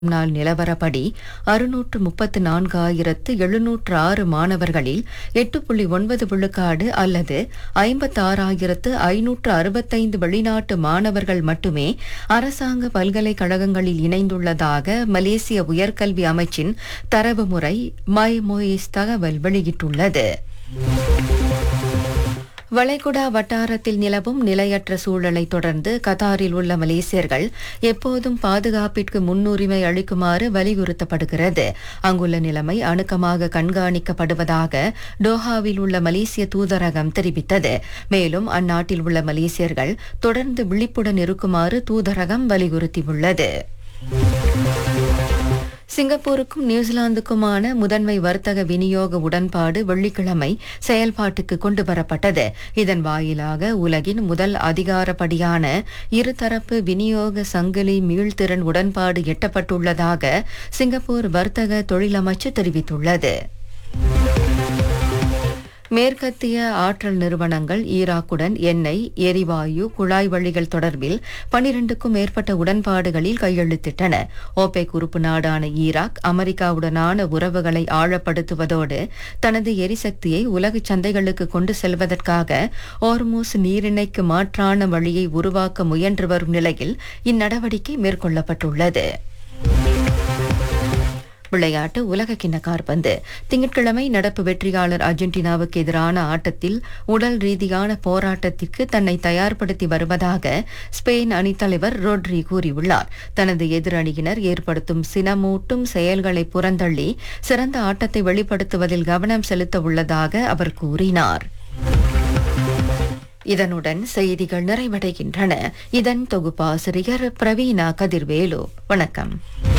நாள் நிலவரப்படி அறுநூற்று முப்பத்து நான்காயிரத்து எழுநூற்று ஆறு மாணவர்களில் எட்டு புள்ளி ஒன்பது விழுக்காடு அல்லது ஐம்பத்தாறாயிரத்து ஐநூற்று அறுபத்தைந்து வெளிநாட்டு மாணவர்கள் மட்டுமே அரசாங்க பல்கலைக்கழகங்களில் இணைந்துள்ளதாக மலேசிய உயர்கல்வி அமைச்சின் தரவு முறை மை மொயிஸ் தகவல் வெளியிட்டுள்ளது வளைகுடா வட்டாரத்தில் நிலவும் நிலையற்ற சூழலை தொடர்ந்து கத்தாரில் உள்ள மலேசியர்கள் எப்போதும் பாதுகாப்பிற்கு முன்னுரிமை அளிக்குமாறு வலியுறுத்தப்படுகிறது அங்குள்ள நிலைமை அணுக்கமாக கண்காணிக்கப்படுவதாக டோஹாவில் உள்ள மலேசிய தூதரகம் தெரிவித்தது மேலும் அந்நாட்டில் உள்ள மலேசியர்கள் தொடர்ந்து விழிப்புடன் இருக்குமாறு தூதரகம் வலியுறுத்தியுள்ளது சிங்கப்பூருக்கும் நியூசிலாந்துக்குமான முதன்மை வர்த்தக விநியோக உடன்பாடு வெள்ளிக்கிழமை செயல்பாட்டுக்கு கொண்டு வரப்பட்டது இதன் வாயிலாக உலகின் முதல் அதிகாரப்படியான இருதரப்பு விநியோக சங்கிலி மீள்திறன் உடன்பாடு எட்டப்பட்டுள்ளதாக சிங்கப்பூர் வர்த்தக தொழிலமைச்சு தெரிவித்துள்ளது மேற்கத்திய ஆற்றல் நிறுவனங்கள் ஈராக்குடன் எண்ணெய் எரிவாயு குழாய் வழிகள் தொடர்பில் பனிரெண்டுக்கும் மேற்பட்ட உடன்பாடுகளில் கையெழுத்திட்டன ஓபெக் உறுப்பு நாடான ஈராக் அமெரிக்காவுடனான உறவுகளை ஆழப்படுத்துவதோடு தனது எரிசக்தியை உலக சந்தைகளுக்கு கொண்டு செல்வதற்காக ஓர்மூஸ் நீரிணைக்கு மாற்றான வழியை உருவாக்க முயன்று வரும் நிலையில் இந்நடவடிக்கை மேற்கொள்ளப்பட்டுள்ளது விளையாட்டு உலக கிண்ண காற்பந்து திங்கட்கிழமை நடப்பு வெற்றியாளர் அர்ஜென்டினாவுக்கு எதிரான ஆட்டத்தில் உடல் ரீதியான போராட்டத்திற்கு தன்னை தயார்படுத்தி வருவதாக ஸ்பெயின் அணித்தலைவர் ரோட்ரி கூறியுள்ளார் தனது எதிரணியினர் ஏற்படுத்தும் சினமூட்டும் செயல்களை புறந்தள்ளி சிறந்த ஆட்டத்தை வெளிப்படுத்துவதில் கவனம் செலுத்த உள்ளதாக அவர் கூறினார் இதனுடன் செய்திகள் நிறைவடைகின்றன இதன் தொகுப்பாசிரியர் பிரவீணா கதிர்வேலு வணக்கம்